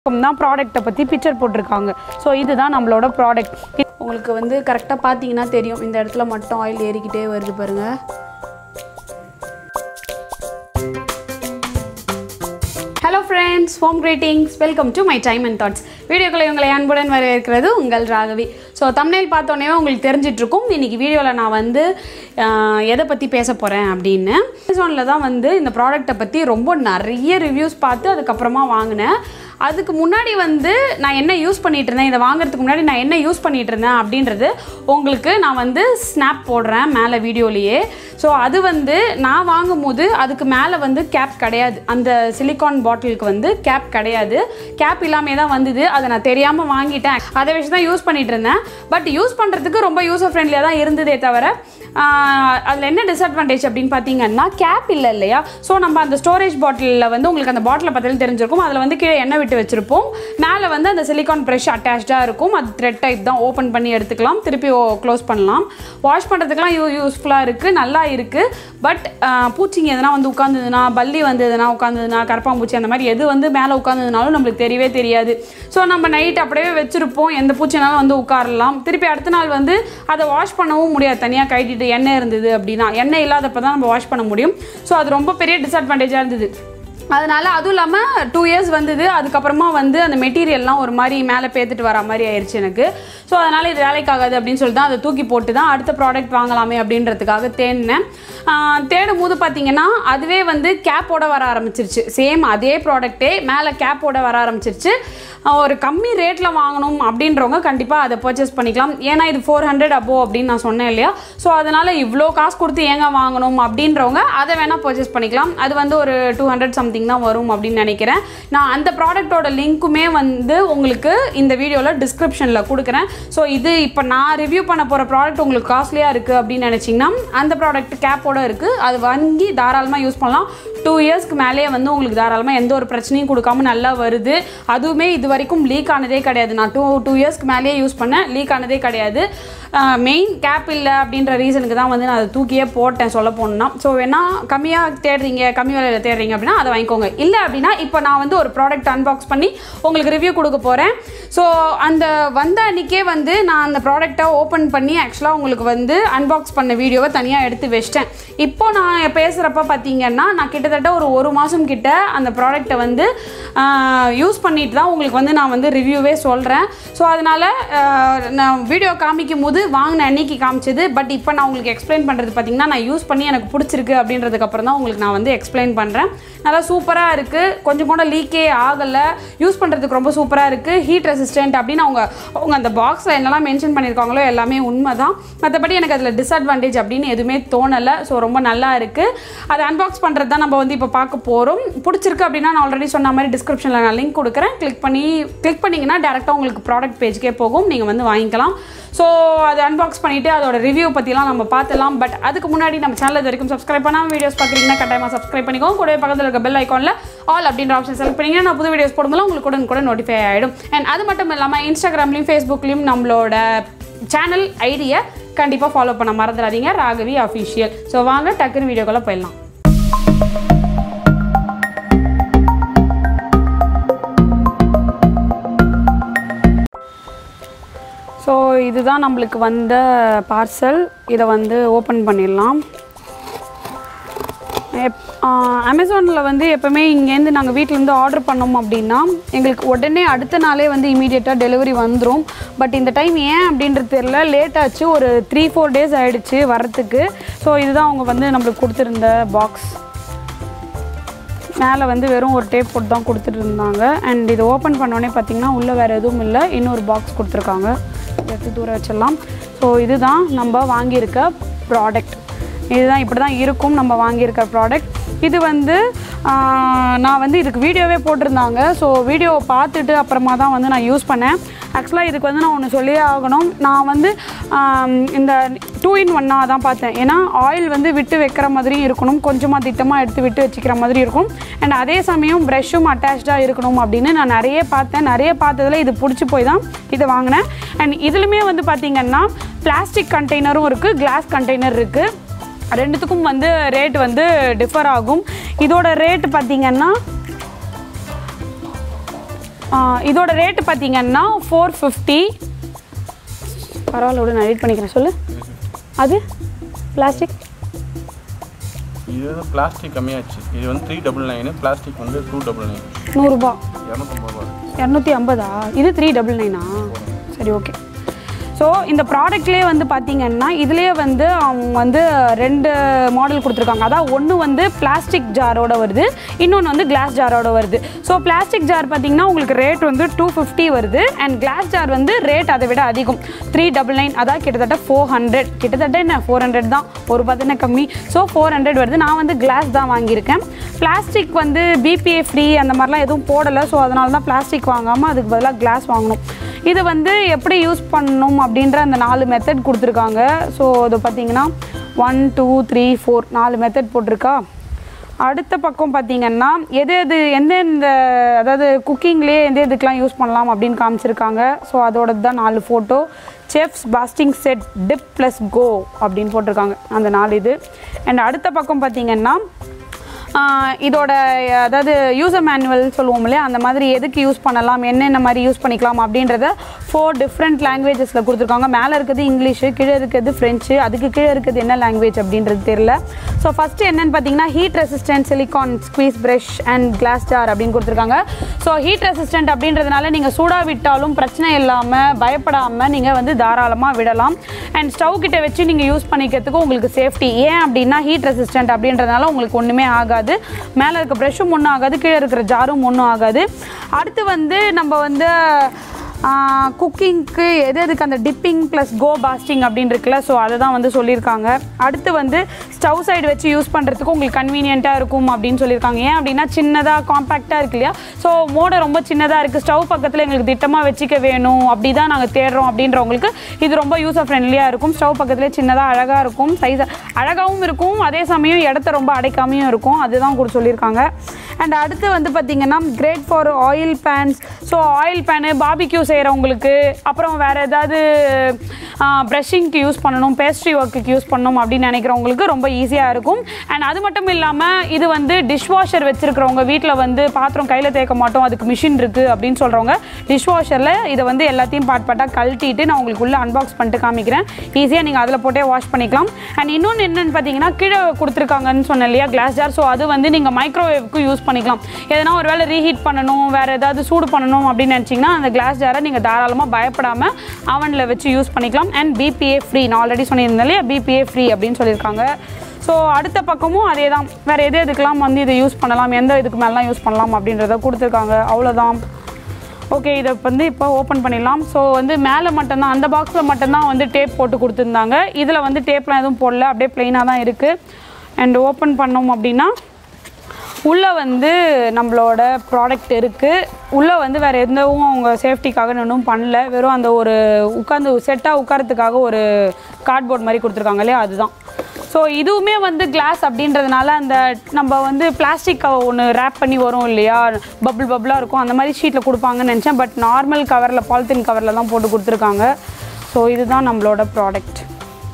தான் ப்ராடக்ட்டை பற்றி பிக்சர் போட்டிருக்காங்க ஸோ இதுதான் நம்மளோட ப்ராடக்ட் உங்களுக்கு வந்து கரெக்டாக பார்த்தீங்கன்னா தெரியும் இந்த இடத்துல மட்டும் ஆயில் ஏறிக்கிட்டே வருது பாருங்கள் hello friends home greetings welcome to my time and thoughts வீடியோக்களை உங்களை அன்புடன் வரவேற்கிறது உங்கள் ராகவி ஸோ தம்னைல் பார்த்தோன்னே உங்களுக்கு தெரிஞ்சிட்டு இருக்கும் இன்னைக்கு வீடியோவில் நான் வந்து ஆஹ், எதை பற்றி பேச போகிறேன் அப்படின்னு அமேசானில் தான் வந்து இந்த ப்ராடக்ட்டை பற்றி ரொம்ப நிறைய ரிவ்யூஸ் பார்த்து அதுக்கப்புறமா வாங்கினேன் அதுக்கு முன்னாடி வந்து நான் என்ன யூஸ் பண்ணிட்டு இருந்தேன் இதை வாங்குறதுக்கு முன்னாடி நான் என்ன யூஸ் பண்ணிட்டு இருந்தேன் அப்படின்றது உங்களுக்கு நான் வந்து ஸ்னாப் போடுறேன் மேலே வீடியோலேயே ஸோ அது வந்து நான் வாங்கும்போது அதுக்கு மேலே வந்து கேப் கிடையாது அந்த சிலிக்கான் பாட்டிலுக்கு வந்து கேப் கிடையாது கேப் இல்லாமே தான் வந்தது அதை நான் தெரியாமல் வாங்கிட்டேன் அதை வச்சு தான் யூஸ் பண்ணிட்டு இருந்தேன் பட் யூஸ் பண்ணுறதுக்கு ரொம்ப யூசர் ஃப்ரெண்ட்லியாக தான் இருந்ததே தவிர அதில் என்ன டிஸ்அட்வான்டேஜ் அப்படின்னு பார்த்தீங்கன்னா கேப் இல்லை இல்லையா ஸோ நம்ம அந்த ஸ்டோரேஜ் பாட்டிலில் வந்து உங்களுக்கு அந்த பாட்டிலை பார்த்தாலும் தெரிஞ்சிருக்கும் அதில் வந்து கீழே எண்ணெய் விட்டு வச்சிருப்போம் மேலே வந்து அந்த சிலிக்கான் ப்ரெஷ் அட்டாச்சாக இருக்கும் அது த்ரெட் டைப் தான் ஓப்பன் பண்ணி எடுத்துக்கலாம் திருப்பி க்ளோஸ் பண்ணலாம் வாஷ் பண்ணுறதுக்குலாம் யூ யூஸ்ஃபுல்லாக இருக்குது நல்லா இருக்குது பட் பூச்சிங்க எதனா வந்து உட்காந்துதுன்னா பல்லி வந்து எதனா உட்காந்துதுன்னா கரப்பாம்பூச்சி அந்த மாதிரி எது வந்து மேலே உட்காந்துதுனாலும் நம்மளுக்கு தெரியவே தெரியாது ஸோ நம்ம நைட் அப்படியே வச்சுருப்போம் எந்த பூச்சினாலும் வந்து உட்காரலாம் திருப்பி அடுத்த நாள் வந்து அதை வாஷ் பண்ணவும் முடியாது தனியாக கட்டிட்டு எண்ணெய் இருந்தது அப்படின்னா எண்ணெய் இல்லாதப்ப தான் நம்ம வாஷ் பண்ண முடியும் ஸோ அது ரொம்ப பெரிய டிஸ்அட்வான்டேஜாக இருந்தது அதனால அதுவும் இல்லாமல் டூ இயர்ஸ் வந்தது அதுக்கப்புறமா வந்து அந்த மெட்டீரியல்லாம் ஒரு மாதிரி மேலே பேத்துட்டு வர மாதிரி ஆயிடுச்சு எனக்கு ஸோ அதனால் இது வேலைக்காகாது அப்படின்னு சொல்லிட்டு தான் அதை தூக்கி போட்டு தான் அடுத்த ப்ராடக்ட் வாங்கலாமே அப்படின்றதுக்காக தேடினேன் ஆஹ் தேடும் போது பார்த்தீங்கன்னா அதுவே வந்து கேப்போட வர ஆரம்பிச்சிருச்சு சேம் அதே ப்ராடக்ட்டே மேலே கேப்போட வர ஆரம்பிச்சிருச்சு ஆஹ் ஒரு கம்மி ரேட்டில் வாங்கணும் அப்படின்றவங்க கண்டிப்பாக அதை பர்ச்சேஸ் பண்ணிக்கலாம் ஏன்னா இது ஃபோர் ஹண்ட்ரட் அபோ அப்படின்னு நான் சொன்னேன் இல்லையா ஸோ அதனால் இவ்வளோ காசு கொடுத்து ஏங்க வாங்கணும் அப்படின்றவங்க அதை வேணால் பர்ச்சேஸ் பண்ணிக்கலாம் அது வந்து ஒரு டூ ஹண்ட்ரட் சம்திங் தான் வரும் அப்படின்னு நினைக்கிறேன் நான் அந்த ப்ராடக்ட்டோட லிங்க்குமே வந்து உங்களுக்கு இந்த வீடியோவில் டிஸ்கிரிப்ஷனில் கொடுக்குறேன் ஸோ இது இப்போ நான் ரிவ்யூ பண்ண போகிற ப்ராடக்ட் உங்களுக்கு காஸ்ட்லியாக இருக்குது அப்படின்னு நினச்சிங்கன்னா அந்த ப்ராடக்ட் கேப்போட இருக்குது அது வாங்கி தாராளமாக யூஸ் பண்ணலாம் டூ இயர்ஸ்க்கு மேலேயே வந்து உங்களுக்கு தாராளமாக எந்த ஒரு பிரச்சனையும் கொடுக்காம நல்லா வருது அதுவுமே இது வரைக்கும் லீக் ஆனதே கிடையாது நான் டூ டூ இயர்ஸ்க்கு மேலேயே யூஸ் பண்ணேன் லீக் ஆனதே கிடையாது மெயின் கேப் இல்லை அப்படின்ற ரீசனுக்கு தான் வந்து நான் அதை தூக்கியே போட்டேன் சொல்ல போனோம்னா ஸோ வேணா கம்மியாக தேடுறீங்க கம்மி விலையில் தேடுறீங்க அப்படின்னா அதை வாங்கிக்கோங்க இல்லை அப்படின்னா இப்போ நான் வந்து ஒரு ப்ராடக்ட் அன்பாக்ஸ் பண்ணி உங்களுக்கு ரிவ்யூ கொடுக்க போகிறேன் ஸோ அந்த வந்த அன்றைக்கே வந்து நான் அந்த ப்ராடக்டை ஓப்பன் பண்ணி ஆக்சுவலாக உங்களுக்கு வந்து அன்பாக்ஸ் பண்ண வீடியோவை தனியாக எடுத்து வச்சிட்டேன் இப்போ நான் பேசுகிறப்ப பார்த்தீங்கன்னா நான் கிட்டத்தட்ட ஒரு ஒரு மாதம் கிட்ட அந்த ப்ராடக்ட்டை வந்து யூஸ் பண்ணிட்டு தான் உங்களுக்கு வந்து நான் வந்து ரிவ்யூவே சொல்கிறேன் ஸோ அதனால் நான் வீடியோ காமிக்கும் போது வாங்கின அன்னைக்கு காமிச்சது பட் இப்போ நான் உங்களுக்கு எக்ஸ்பிளைன் பண்ணுறது பார்த்தீங்கன்னா நான் யூஸ் பண்ணி எனக்கு பிடிச்சிருக்கு அப்படின்றதுக்கு அப்புறம் தான் உங்களுக்கு நான் வந்து எக்ஸ்பிளைன் பண்ணுறேன் நல்லா சூப்பராக இருக்குது கொஞ்சம் கூட லீக்கே ஆகலை யூஸ் பண்ணுறதுக்கு ரொம்ப சூப்பராக இருக்குது ஹீட் ரெசிஸ்டன்ட் அப்படின்னு அவங்க அவங்க அந்த பாக்ஸில் என்னெல்லாம் மென்ஷன் பண்ணியிருக்காங்களோ எல்லாமே உண்மை தான் மற்றபடி எனக்கு அதில் டிஸ்அட்வான்டேஜ் அப்படின்னு எதுவுமே தோணலை ஸோ ரொம்ப நல்லா இருக்குது அதை அன்பாக்ஸ் பண்ணுறது தான் நம்ம வந்து இப்போ பார்க்க போகிறோம் பிடிச்சிருக்கு அப்படின்னா நான் ஆல்ரெடி சொன்ன மாதிரி டிஸ்கிரிப்ஷனில் நான் லிங்க் கொடுக்குறேன் கிளிக் பண்ணி கிளிக் பண்ணிங்கன்னா டேரெக்டாக உங்களுக்கு ப்ராடக்ட் பேஜ்க்கே போகும் நீங்கள் வந்து வாங்கிக்கலாம் ஸோ அதை அன்பாக்ஸ் பண்ணிவிட்டு அதோட ரிவ்யூ பற்றிலாம் நம்ம பார்த்துலாம் பட் அதுக்கு முன்னாடி நம்ம சேனல் இது வரைக்கும் சப்ஸ்கிரைப் பண்ணாமல் வீடியோஸ் பார்க்குறீங்கன்னா கட்டாயமாக சப்ஸ்கிரைப் பண்ணிக்கோங்க கூடவே பக்கத்தில் இருக்க பெல் ஐக்கானில் ஆல் அப்படின்ற ஆப்ஷன் செலக்ட் பண்ணிங்கன்னா நான் புது வீடியோஸ் போடும்போது உங்களுக்கு கூட கூட நோட்டிஃபை ஆகிடும் அண்ட் அது மட்டும் இல்லாமல் இன்ஸ்டாகிராம்லையும் ஃபேஸ்புக்லேயும் நம்மளோட சேனல் ஐடியை கண்டிப்பாக ஃபாலோ பண்ண மறந்துடாதீங்க ராகவி அஃபிஷியல் ஸோ வாங்க டக்குன்னு வீடியோக்குள்ளே போயிடலாம் ஸோ இதுதான் நம்மளுக்கு வந்த பார்சல் இதை வந்து ஓப்பன் பண்ணிடலாம் எப் அமேசானில் வந்து எப்போவுமே இங்கேருந்து நாங்கள் வீட்டிலேருந்து ஆர்டர் பண்ணோம் அப்படின்னா எங்களுக்கு உடனே அடுத்த நாளே வந்து இமீடியட்டாக டெலிவரி வந்துடும் பட் இந்த டைம் ஏன் அப்படின்றது தெரியல லேட் ஆச்சு ஒரு த்ரீ ஃபோர் டேஸ் ஆகிடுச்சு வரத்துக்கு ஸோ இதுதான் அவங்க வந்து நம்மளுக்கு கொடுத்துருந்த பாக்ஸ் மேலே வந்து வெறும் ஒரு டேப் போட்டு தான் கொடுத்துட்டு இருந்தாங்க அண்ட் இது ஓப்பன் பண்ணோடனே பார்த்தீங்கன்னா உள்ளே வேறு எதுவும் இல்லை இன்னொரு பாக்ஸ் கொடுத்துருக்காங்க இதை எடுத்து தூர வச்சிடலாம் ஸோ இதுதான் நம்ம வாங்கியிருக்க ப்ராடக்ட் இதுதான் இப்படி தான் இருக்கும் நம்ம வாங்கியிருக்க ப்ராடக்ட் இது வந்து ஆஹ், நான் வந்து இதுக்கு வீடியோவே போட்டிருந்தாங்க ஸோ வீடியோவை பார்த்துட்டு அப்புறமா தான் வந்து நான் யூஸ் பண்ணேன் ஆக்சுவலாக இதுக்கு வந்து நான் ஒன்று சொல்லியே ஆகணும் நான் வந்து ஆம், இந்த டூ இன் ஒன்னாக தான் பார்த்தேன் ஏன்னா ஆயில் வந்து விட்டு வைக்கிற மாதிரியும் இருக்கணும் கொஞ்சமாக திட்டமாக எடுத்து விட்டு வச்சுக்கிற மாதிரி இருக்கும் அண்ட் அதே சமயம் ப்ரெஷ்ஷும் அட்டாச்சாக இருக்கணும் அப்படின்னு நான் நிறைய பார்த்தேன் நிறைய பார்த்ததில் இது பிடிச்சி போய் தான் இதை வாங்கினேன் அண்ட் இதுலையுமே வந்து பார்த்திங்கன்னா பிளாஸ்டிக் கண்டெய்னரும் இருக்குது கிளாஸ் கண்டெய்னர் இருக்குது ரெண்டுத்துக்கும் வந்து ரேட் வந்து டிஃபர் ஆகும் இதோட ரேட் பார்த்தீங்கன்னா இதோட ரேட்டு பார்த்தீங்கன்னா ஃபோர் ஃபிஃப்டி பரவாயில்ல விட நான் எடிட் பண்ணிக்கிறேன் சொல்லு அது பிளாஸ்டிக் இது வந்து பிளாஸ்டிக் கம்மியாச்சு இது வந்து த்ரீ டபுள் நைனு பிளாஸ்டிக் வந்து டூ டபுள் நைன் நூறுரூபா இரநூத்தம்பது ரூபா இரநூத்தி ஐம்பதா இது த்ரீ டபுள் நைனா சரி ஓகே ஸோ இந்த ப்ராடக்ட்லேயே வந்து பார்த்தீங்கன்னா இதுலேயே வந்து அவங்க வந்து ரெண்டு மாடல் கொடுத்துருக்காங்க அதான் ஒன்று வந்து பிளாஸ்டிக் ஜாரோட வருது இன்னொன்று வந்து கிளாஸ் ஜாரோட வருது ஸோ பிளாஸ்டிக் ஜார் பார்த்தீங்கன்னா உங்களுக்கு ரேட் வந்து டூ ஃபிஃப்டி வருது அண்ட் கிளாஸ் ஜார் வந்து ரேட் அதை விட அதிகம் த்ரீ டபுள் நைன் அதான் கிட்டத்தட்ட ஃபோர் ஹண்ட்ரட் கிட்டத்தட்ட என்ன ஃபோர் ஹண்ட்ரட் தான் ஒரு பார்த்தீங்கன்னா கம்மி ஸோ ஃபோர் ஹண்ட்ரட் வருது நான் வந்து கிளாஸ் தான் வாங்கியிருக்கேன் பிளாஸ்டிக் வந்து பிபிஏ ஃப்ரீ அந்த மாதிரிலாம் எதுவும் போடலை ஸோ அதனால தான் பிளாஸ்டிக் வாங்காமல் அதுக்கு பதிலாக கிளாஸ் வாங்கணும் இது வந்து எப்படி யூஸ் பண்ணணும் அப்படின்ற அந்த நாலு மெத்தட் கொடுத்துருக்காங்க ஸோ அது பார்த்தீங்கன்னா ஒன் டூ த்ரீ ஃபோர் நாலு மெத்தட் போட்டிருக்கா அடுத்த பக்கம் பார்த்தீங்கன்னா எது எது எந்தெந்த அதாவது குக்கிங்லேயே எந்த இதுக்கெலாம் யூஸ் பண்ணலாம் அப்படின்னு காமிச்சிருக்காங்க ஸோ அதோட தான் நாலு photo chefs basting set dip plus go அப்படின்னு போட்டிருக்காங்க அந்த நாலு இது அண்ட் அடுத்த பக்கம் பார்த்தீங்கன்னா ஆஹ் இதோட அதாவது யூசர் மேனுவல் சொல்லுவோம் இல்லையா அந்த மாதிரி எதுக்கு யூஸ் பண்ணலாம் என்னென்ன மாதிரி யூஸ் பண்ணிக்கலாம் அப்படின்றத ஃபோர் டிஃப்ரெண்ட் லாங்குவேஜஸில் கொடுத்துருக்காங்க மேலே இருக்கிறது இங்கிலீஷு கீழே இருக்கிறது ஃப்ரெஞ்சு அதுக்கு கீழே இருக்கிறது என்ன லாங்குவேஜ் அப்படின்றது தெரியல ஸோ ஃபஸ்ட்டு என்னென்னு பார்த்தீங்கன்னா heat resistant silicone squeeze brush and glass jar அப்படின்னு கொடுத்துருக்காங்க ஸோ ஹீட் ரெசிஸ்டன்ட் அப்படின்றதுனால நீங்கள் சூடாக விட்டாலும் பிரச்சனை இல்லாமல் பயப்படாமல் நீங்கள் வந்து தாராளமாக விடலாம் அண்ட் ஸ்டவ் கிட்ட வச்சு நீங்கள் யூஸ் பண்ணிக்கிறதுக்கு உங்களுக்கு சேஃப்டி ஏன் அப்படின்னா ஹீட் ரெசிஸ்டன்ட் அப்படின்றதுனால உங்களுக்கு ஒன்றுமே ஆகாது மேலே இருக்க ப்ரெஷ்ஷும் ஒன்றும் ஆகாது கீழே இருக்கிற ஜாரும் ஒன்றும் ஆகாது அடுத்து வந்து நம்ம வந்து குக்கிங்க்கு எது எதுக்கு அந்த டிப்பிங் ப்ளஸ் கோ பாஸ்டிங் அப்படின்னு இருக்குல்ல ஸோ அதை தான் வந்து சொல்லியிருக்காங்க அடுத்து வந்து ஸ்டவ் சைடு வச்சு யூஸ் பண்ணுறதுக்கு உங்களுக்கு கன்வீனியண்ட்டாக இருக்கும் அப்படின்னு சொல்லியிருக்காங்க ஏன் அப்படின்னா சின்னதாக காம்பேக்டாக இருக்கு இல்லையா ஸோ மோட ரொம்ப சின்னதாக இருக்குது ஸ்டவ் பக்கத்தில் எங்களுக்கு திட்டமாக வச்சுக்க வேணும் அப்படி தான் நாங்கள் தேடுறோம் அப்படின்றவங்களுக்கு இது ரொம்ப யூஸர் ஃப்ரெண்ட்லியாக இருக்கும் ஸ்டவ் பக்கத்துலேயே சின்னதாக அழகாக இருக்கும் சைஸ் அழகாகவும் இருக்கும் அதே சமயம் இடத்த ரொம்ப அடைக்காமையும் இருக்கும் அதுதான் கூட சொல்லியிருக்காங்க அண்ட் அடுத்து வந்து பார்த்திங்கன்னா great for oil pans so oil pan barbecue செய்கிறவங்களுக்கு அப்புறம் வேறு ஏதாவது ப்ரஷிங்க்கு யூஸ் பண்ணணும் பேஸ்ட்ரி ஒர்க்குக்கு யூஸ் பண்ணணும் அப்படின்னு நினைக்கிறவங்களுக்கு ரொம்ப ஈஸியாக இருக்கும் அண்ட் அது மட்டும் இல்லாமல் இது வந்து டிஷ்வாஷர் வச்சுருக்கிறவங்க வீட்டில் வந்து பாத்திரம் கையில் தேய்க்க மாட்டோம் அதுக்கு மிஷின் இருக்குது அப்படின்னு சொல்கிறவங்க டிஷ்வாஷரில் இதை வந்து எல்லாத்தையும் பார்ட் பார்ட்டாக கழட்டிட்டு நான் உங்களுக்கு உள்ள அன்பாக்ஸ் பண்ணிட்டு காமிக்கிறேன் ஈஸியாக நீங்கள் அதில் போட்டே வாஷ் பண்ணிக்கலாம் அண்ட் இன்னொன்று என்னென்னு பார்த்தீங்கன்னா கீழே கொடுத்துருக்காங்கன்னு சொன்னேன் இல்லையா கிளாஸ் ஜார் ஸோ அது வந்து நீங்கள் மைக்ரோவேவ்க்கு யூஸ் பண்ணிக்கலாம் எதனா ஒரு வேளை ரீஹீட் பண்ணணும் வேறு ஏதாவது சூடு பண்ணணும் அப்படின்னு நினச்சிங்கன்னா அந்த கிளாஸ் ஜாரை நீங்கள் தாராளமாக பயப்படாமல் அவனில் வச்சு யூஸ் பண்ணிக்கலாம் அண்ட் பிபிஏ ஃப்ரீ நான் ஆல்ரெடி சொல்லியிருந்தேன் இல்லையா பிபிஏ ஃப்ரீ அப்படின்னு சொல்லியிருக்காங்க ஸோ அடுத்த பக்கமும் அதே தான் வேறு எது எதுக்கெல்லாம் வந்து இதை யூஸ் பண்ணலாம் எந்த இதுக்கு மேலாம் யூஸ் பண்ணலாம் அப்படின்றத கொடுத்துருக்காங்க அவ்வளோதான் ஓகே இதை வந்து இப்போ ஓப்பன் பண்ணிடலாம் ஸோ வந்து மேலே மட்டும்தான் அந்த பாக்ஸில் மட்டும்தான் வந்து டேப் போட்டு கொடுத்துருந்தாங்க இதில் வந்து டேப்லாம் எதுவும் போடல அப்படியே ப்ளெயினாக தான் இருக்குது அண்ட் ஓப்பன் பண்ணோம் அப்படின்னா உள்ளே வந்து நம்மளோட ப்ராடக்ட் இருக்குது உள்ளே வந்து வேறு எந்தவும் அவங்க சேஃப்டிக்காக ஒன்றும் பண்ணல வெறும் அந்த ஒரு உட்காந்து செட்டாக உட்காரத்துக்காக ஒரு கார்ட்போர்ட் மாதிரி கொடுத்துருக்காங்க இல்லையா அதுதான் ஸோ இதுவுமே வந்து கிளாஸ் அப்படின்றதுனால அந்த நம்ம வந்து பிளாஸ்டிக் ஒன்று ரேப் பண்ணி வரும் இல்லையா பபுள் பபுளாக இருக்கும் அந்த மாதிரி ஷீட்டில் கொடுப்பாங்கன்னு நினச்சேன் பட் நார்மல் கவரில் பாலித்தீன் கவரில் தான் போட்டு கொடுத்துருக்காங்க ஸோ இதுதான் நம்மளோட ப்ராடக்ட்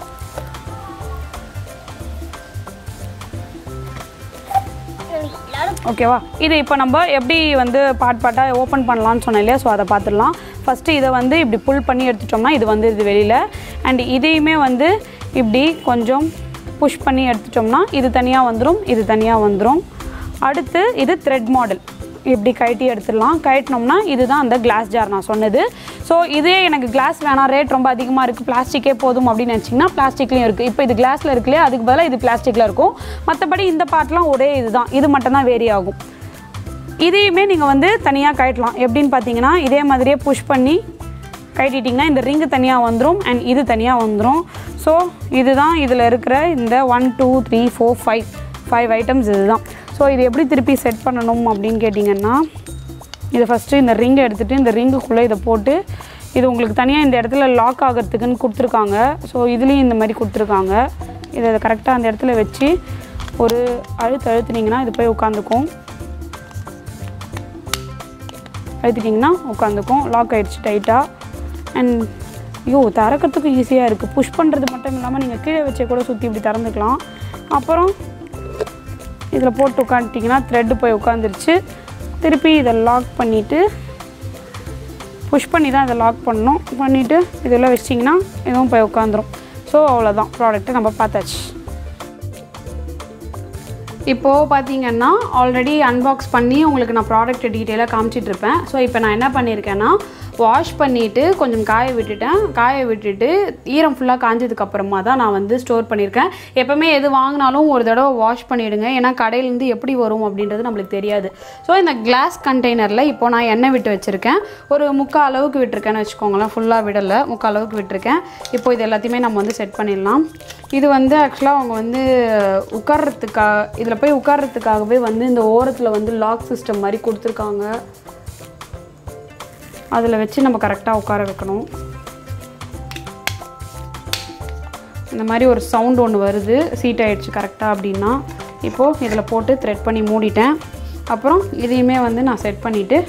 ஓகேவா இது இப்போ நம்ம எப்படி வந்து பார்ட் பார்ட்டாக ஓப்பன் பண்ணலாம்னு சொன்னேன் இல்லையா ஸோ அதை பார்த்துடலாம் ஃபஸ்ட்டு இதை வந்து இப்படி புல் பண்ணி எடுத்துட்டோம்னா இது வந்து இது வெளியில் அண்ட் இதையுமே வந்து இப்படி கொஞ்சம் புஷ் பண்ணி எடுத்துட்டோம்னா இது தனியாக வந்துடும் இது தனியாக வந்துடும் அடுத்து இது த்ரெட் மாடல் இப்படி கழட்டி எடுத்துடலாம் கழட்டினோம்னா இதுதான் அந்த கிளாஸ் ஜார் நான் சொன்னது ஸோ இதே எனக்கு கிளாஸ் வேணாம் ரேட் ரொம்ப அதிகமாக இருக்குது பிளாஸ்டிக்கே போதும் அப்படின்னு நினச்சிங்கன்னா பிளாஸ்டிக்லேயும் இருக்குது இப்போ இது கிளாஸில் இருக்கு இல்லையா அதுக்கு பதிலாக இது பிளாஸ்டிக்கில் இருக்கும் மற்றபடி இந்த பார்ட்லாம் ஒரே இதுதான் இது மட்டும்தான் வேரி ஆகும் இதையுமே நீங்கள் வந்து தனியாக கழட்டலாம் எப்படின்னு பார்த்தீங்கன்னா இதே மாதிரியே புஷ் பண்ணி கழட்டிட்டிங்கன்னா இந்த ரிங்கு தனியாக வந்துடும் அண்ட் இது தனியாக வந்துடும் ஸோ இதுதான் இதில் இருக்கிற இந்த one two three four five five items இதுதான் ஸோ இது எப்படி திருப்பி செட் பண்ணணும் அப்படின்னு கேட்டிங்கன்னா இதை ஃபஸ்ட்டு இந்த ரிங்கை எடுத்துகிட்டு இந்த ரிங்குக்குள்ளே இதை போட்டு இது உங்களுக்கு தனியாக இந்த இடத்துல லாக் ஆகிறதுக்குன்னு கொடுத்துருக்காங்க ஸோ இதுலேயும் இந்த மாதிரி கொடுத்துருக்காங்க இதை கரெக்டாக அந்த இடத்துல வச்சு ஒரு அழுத்து அழுத்துனீங்கன்னா இது போய் உட்காந்துக்கும் அழுத்திட்டிங்கன்னா உட்காந்துக்கும் லாக் ஆயிடுச்சு டைட்டாக அண்ட் ஐயோ திறக்கிறதுக்கு ஈஸியாக இருக்குது புஷ் பண்ணுறது மட்டும் இல்லாமல் நீங்கள் கீழே வச்சே கூட சுற்றி இப்படி திறந்துக்கலாம் அப்புறம் இதில் போட்டு உட்காந்துட்டிங்கன்னா த்ரெட்டு போய் உட்காந்துருச்சு திருப்பி இதை லாக் பண்ணிவிட்டு புஷ் பண்ணி தான் இதை லாக் பண்ணணும் பண்ணிவிட்டு இதெல்லாம் வச்சிட்டிங்கன்னா இதுவும் போய் உட்காந்துரும் ஸோ அவ்வளோதான் ப்ராடக்ட்டை நம்ம பார்த்தாச்சு இப்போது பார்த்தீங்கன்னா ஆல்ரெடி அன்பாக்ஸ் பண்ணி உங்களுக்கு நான் ப்ராடக்ட் டீட்டெயிலாக காமிச்சிட்டு இருப்பேன் ஸோ இப்போ நான் என்ன பண்ணியிருக்கேன்னா வாஷ் பண்ணிவிட்டு கொஞ்சம் காய விட்டுட்டேன் காய விட்டுட்டு ஈரம் ஃபுல்லாக காஞ்சதுக்கு அப்புறமா தான் நான் வந்து ஸ்டோர் பண்ணியிருக்கேன் எப்போவுமே எது வாங்கினாலும் ஒரு தடவை வாஷ் பண்ணிவிடுங்க ஏன்னா கடையிலேருந்து எப்படி வரும் அப்படின்றது நம்மளுக்கு தெரியாது ஸோ இந்த கிளாஸ் கண்டெய்னரில் இப்போ நான் எண்ணெய் விட்டு வச்சுருக்கேன் ஒரு முக்கால் அளவுக்கு விட்டுருக்கேன்னு வச்சுக்கோங்களேன் ஃபுல்லாக விடலை முக்கால் அளவுக்கு விட்டுருக்கேன் இப்போ இது எல்லாத்தையுமே நம்ம வந்து செட் பண்ணிடலாம் இது வந்து ஆக்சுவலாக அவங்க வந்து உட்கார்றதுக்காக இதில் போய் உட்கார்றதுக்காகவே வந்து இந்த ஓரத்தில் வந்து லாக் சிஸ்டம் மாதிரி கொடுத்துருக்காங்க அதில் வச்சு நம்ம கரெக்டாக உட்கார வைக்கணும் இந்த மாதிரி ஒரு சவுண்ட் ஒன்று வருது சீட் ஆயிடுச்சு கரெக்டாக அப்படின்னா இப்போது இதில் போட்டு த்ரெட் பண்ணி மூடிட்டேன் அப்புறம் இதையுமே வந்து நான் செட் பண்ணிவிட்டு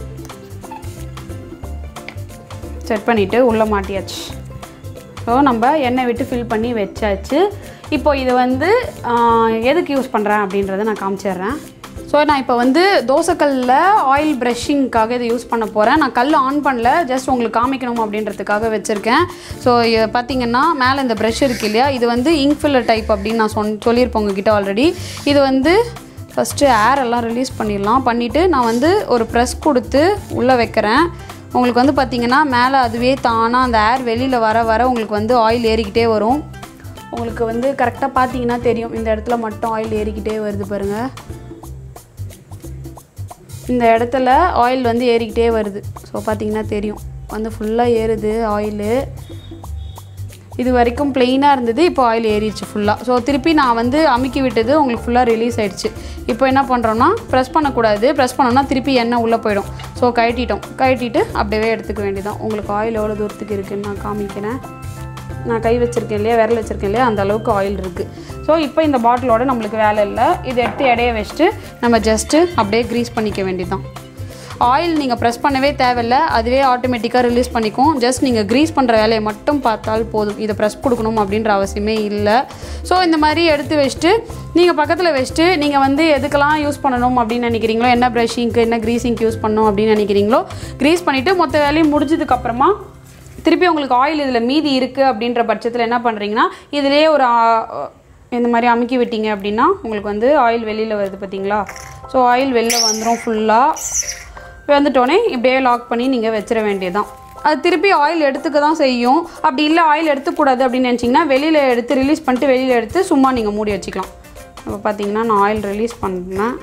செட் பண்ணிவிட்டு உள்ளே மாட்டியாச்சு ஸோ நம்ம எண்ணெய் விட்டு ஃபில் பண்ணி வச்சாச்சு இப்போ இது வந்து ஆஹ், எதுக்கு யூஸ் பண்ணுறேன் அப்படின்றத நான் காமிச்சிடுறேன் ஸோ நான் இப்போ வந்து தோசைக்கல்லில் ஆயில் ப்ரஷிங்க்காக இதை யூஸ் பண்ண போகிறேன் நான் கல் ஆன் பண்ணல ஜஸ்ட் உங்களுக்கு காமிக்கணும் அப்படின்றதுக்காக வச்சுருக்கேன் ஸோ பார்த்தீங்கன்னா மேலே இந்த ப்ரஷ் இருக்கு இல்லையா இது வந்து இங்க் ஃபில்லர் டைப் அப்படின்னு நான் சொன் சொல்லியிருப்பேன் உங்ககிட்ட ஆல்ரெடி இது வந்து ஃபஸ்ட்டு ஏர் எல்லாம் ரிலீஸ் பண்ணிடலாம் பண்ணிவிட்டு நான் வந்து ஒரு ப்ரெஸ் கொடுத்து உள்ளே வைக்கிறேன் உங்களுக்கு வந்து பார்த்தீங்கன்னா மேலே அதுவே தானாக அந்த ஏர் வெளியில் வர வர உங்களுக்கு வந்து ஆயில் ஏறிக்கிட்டே வரும் உங்களுக்கு வந்து கரெக்டாக பார்த்தீங்கன்னா தெரியும் இந்த இடத்துல மட்டும் ஆயில் ஏறிக்கிட்டே வருது பாருங்கள் இந்த இடத்துல ஆயில் வந்து ஏறிக்கிட்டே வருது ஸோ பார்த்தீங்கன்னா தெரியும் வந்து ஃபுல்லாக ஏறுது ஆயிலு இது வரைக்கும் பிளெயினாக இருந்தது இப்போ ஆயில் ஏறிடுச்சு ஃபுல்லாக ஸோ திருப்பி நான் வந்து அமுக்கி விட்டது உங்களுக்கு ஃபுல்லாக ரிலீஸ் ஆயிடுச்சு இப்போ என்ன பண்ணுறோன்னா ப்ரெஸ் பண்ணக்கூடாது ப்ரெஸ் பண்ணோன்னா திருப்பி எண்ணெய் உள்ளே போயிடும் ஸோ கழட்டிட்டோம் கழட்டிட்டு அப்படியே எடுத்துக்க வேண்டியதான் உங்களுக்கு ஆயில் எவ்வளோ தூரத்துக்கு இருக்குன்னு நான் காமிக்கிறேன் நான் கை வச்சுருக்கேன் இல்லையா விரல் வச்சுருக்கேன் இல்லையா அந்த அளவுக்கு ஆயில் இருக்குது ஸோ இப்போ இந்த பாட்டிலோட நம்மளுக்கு வேலை இல்லை இதை எடுத்து எடைய வச்சுட்டு நம்ம ஜஸ்ட்டு அப்படியே க்ரீஸ் பண்ணிக்க வேண்டியதான் ஆயில் நீங்கள் ப்ரெஸ் பண்ணவே தேவையில்ல அதுவே ஆட்டோமேட்டிக்காக ரிலீஸ் பண்ணிக்கும் ஜஸ்ட் நீங்கள் க்ரீஸ் பண்ணுற வேலையை மட்டும் பார்த்தால் போதும் இதை ப்ரெஸ் கொடுக்கணும் அப்படின்ற அவசியமே இல்லை ஸோ இந்த மாதிரி எடுத்து வச்சுட்டு நீங்கள் பக்கத்தில் வச்சுட்டு நீங்கள் வந்து எதுக்கெல்லாம் யூஸ் பண்ணணும் அப்படின்னு நினைக்கிறீங்களோ என்ன ப்ரஷிங்க்கு என்ன க்ரீஸிங்க்கு யூஸ் பண்ணணும் அப்படின்னு நினைக்கிறீங்களோ க்ரீஸ் பண்ணிவிட்டு மொத்த வேலையும் முடிஞ்சதுக்கப்புறமா திருப்பி உங்களுக்கு ஆயில் இதில் மீதி இருக்குது அப்படின்ற பட்சத்தில் என்ன பண்ணுறீங்கன்னா இதிலே ஒரு ஆ, இந்த மாதிரி அமுக்கி விட்டீங்க அப்படின்னா உங்களுக்கு வந்து ஆயில் வெளியில் வருது பார்த்தீங்களா ஸோ ஆயில் வெளில வந்துடும் ஃபுல்லாக வந்துட்டோடனே இப்படியே லாக் பண்ணி நீங்கள் வச்சிட வேண்டியதுதான் அது திருப்பி ஆயில் எடுத்துக்க தான் செய்யும் அப்படி இல்லை ஆயில் எடுத்துக்கூடாது அப்படின்னு நினச்சிங்கன்னா வெளியில் எடுத்து ரிலீஸ் பண்ணிட்டு வெளியில் எடுத்து சும்மா நீங்கள் மூடி வச்சுக்கலாம் இப்போ பார்த்தீங்கன்னா நான் ஆயில் ரிலீஸ் பண்ணேன்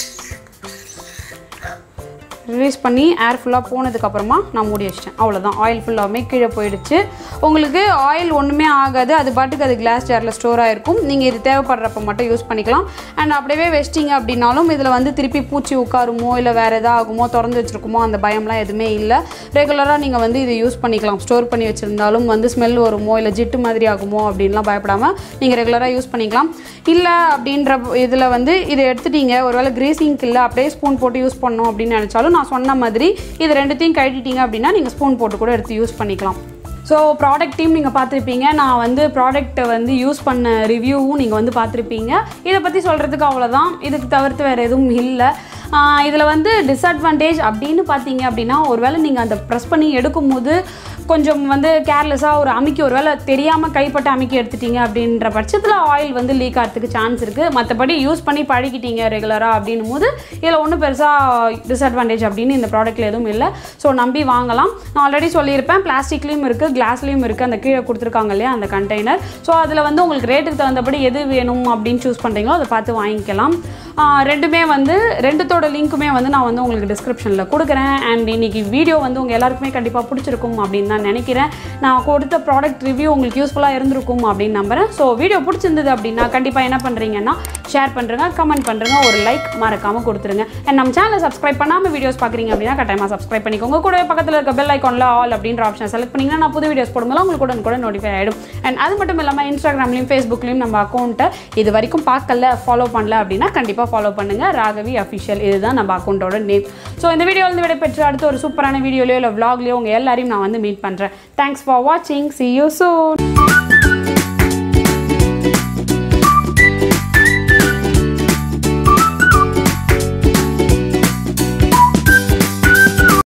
ரிலீஸ் பண்ணி ஏர் ஃபுல்லாக போனதுக்கப்புறமா நான் மூடி வச்சிட்டேன் அவ்வளோதான் ஆயில் ஃபுல்லாகவே கீழே போயிடுச்சு உங்களுக்கு ஆயில் ஒன்றுமே ஆகாது அது பாட்டுக்கு அது கிளாஸ் ஜாரில் ஸ்டோர் ஆகிருக்கும் நீங்கள் இது தேவைப்படுறப்ப மட்டும் யூஸ் பண்ணிக்கலாம் அண்ட் அப்படியே வச்சிட்டிங்க அப்படின்னாலும் இதில் வந்து திருப்பி பூச்சி உட்காருமோ இல்லை வேறு எதாவது ஆகுமோ திறந்து வச்சுருக்குமோ அந்த பயம்லாம் எதுவுமே இல்லை ரெகுலராக நீங்கள் வந்து இதை யூஸ் பண்ணிக்கலாம் ஸ்டோர் பண்ணி வச்சுருந்தாலும் வந்து ஸ்மெல் வருமோ இல்லை ஜிட்டு மாதிரி ஆகுமோ அப்படின்லாம் பயப்படாமல் நீங்கள் ரெகுலராக யூஸ் பண்ணிக்கலாம் இல்லை அப்படின்ற இதில் வந்து இதை எடுத்துட்டீங்க ஒருவேளை கிரீசிங்க்கு இல்லை அப்படியே ஸ்பூன் போட்டு யூஸ் பண்ணணும் அப்படின்னு நினச்சாலும் நான் சொன்ன மாதிரி இது ரெண்டுத்தையும் கழட்டிட்டீங்க அப்படின்னா நீங்கள் ஸ்பூன் போட்டு கூட எடுத்து யூஸ் பண்ணிக்கலாம் ஸோ ப்ராடக்ட்டையும் நீங்கள் பார்த்துருப்பீங்க நான் வந்து ப்ராடக்ட்டை வந்து யூஸ் பண்ண ரிவ்யூவும் நீங்கள் வந்து பார்த்துருப்பீங்க இதை பற்றி சொல்கிறதுக்கு அவ்வளோதான் இதுக்கு தவிர்த்து வேறு எதுவும் இல்லை இதில் வந்து டிஸ்அட்வான்டேஜ் அப்படின்னு பார்த்தீங்க அப்படின்னா ஒருவேளை நீங்கள் அந்த ப்ரெஸ் பண்ணி எடுக்கும்போது கொஞ்சம் வந்து கேர்லெஸ்ஸாக ஒரு அமுக்கி ஒருவேளை தெரியாமல் கைப்பட்டு அமுக்கி எடுத்துட்டீங்க அப்படின்ற பட்சத்தில் ஆயில் வந்து லீக் ஆகிறதுக்கு சான்ஸ் இருக்குது மற்றபடி யூஸ் பண்ணி பழகிட்டீங்க ரெகுலராக அப்படின்னும் போது இதில் ஒன்றும் பெருசாக டிஸ்அட்வான்டேஜ் அப்படின்னு இந்த ப்ராடக்ட்டில் எதுவும் இல்லை ஸோ நம்பி வாங்கலாம் நான் ஆல்ரெடி சொல்லியிருப்பேன் பிளாஸ்டிக்லேயும் இருக்குது கிளாஸ்லேயும் இருக்குது அந்த கீழே கொடுத்துருக்காங்க இல்லையா அந்த கண்டெய்னர் ஸோ அதில் வந்து உங்களுக்கு ரேட்டுக்கு தகுந்தபடி எது வேணும் அப்படின்னு சூஸ் பண்ணுறீங்களோ அதை பார்த்து வாங்கிக்கலாம் ஆஹ் ரெண்டுமே வந்து ரெண்டுத்தோட லிங்க்குமே வந்து நான் வந்து உங்களுக்கு டிஸ்கிரிப்ஷனில் கொடுக்குறேன் அண்ட் இன்னைக்கு வீடியோ வந்து உங்கள் எல்லாருக்குமே கண்டிப்பாக பிடிச்சிருக்கும் அப்படின்னு தான் நினைக்கிறேன் நான் கொடுத்த ப்ராடக்ட் ரிவ்யூ உங்களுக்கு யூஸ்ஃபுல்லாக இருந்திருக்கும் அப்படின்னு நம்புறேன் ஸோ வீடியோ பிடிச்சிருந்தது அப்படின்னா கண்டிப்பாக என்ன பண்ணுறீங்கன்னா ஷேர் பண்ணுறங்க கமெண்ட் பண்ணுறங்க ஒரு லைக் மறக்காமல் கொடுத்துருங்க அண்ட் நம்ம சேனலை சப்ஸ்கிரைப் பண்ணாமல் வீடியோஸ் பார்க்குறீங்க அப்படின்னா கட்டாயமாக சப்ஸ்கிரைப் பண்ணிக்கோங்க கூட பக்கத்தில் இருக்க பெல் ஐக்கானில் ஆல் அப்படின்ற ஆப்ஷன் செலக்ட் பண்ணிங்கன்னா நான் புது வீடியோஸ் போடும்போது உங்களுக்கு உடனே கூட நோட்டிஃபை ஆகிடும் அண்ட் அது மட்டும் இல்லாமல் இன்ஸ்டாகிராம்லையும் ஃபேஸ்புக்லையும் நம்ம அக்கௌண்ட்டை இது வரைக்கும் பார்க்கல ஃபாலோ பண்ணல அப்படின்னா கண்டிப்பாக ஃபாலோ பண்ணுங்கள் ராகவி அஃபிஷியல் இதுதான் நம்ம அக்கௌண்ட்டோட நேம் ஸோ இந்த வீடியோவில் விடைபெற்று அடுத்த ஒரு சூப்பரான வீடியோலையோ இல்லை vlogலையோ உங்கள் எல்லாரையும் நான் வந்து மீட் பண்ணுறேன் தேங்க்ஸ் ஃபார் வாட்சிங் see you soon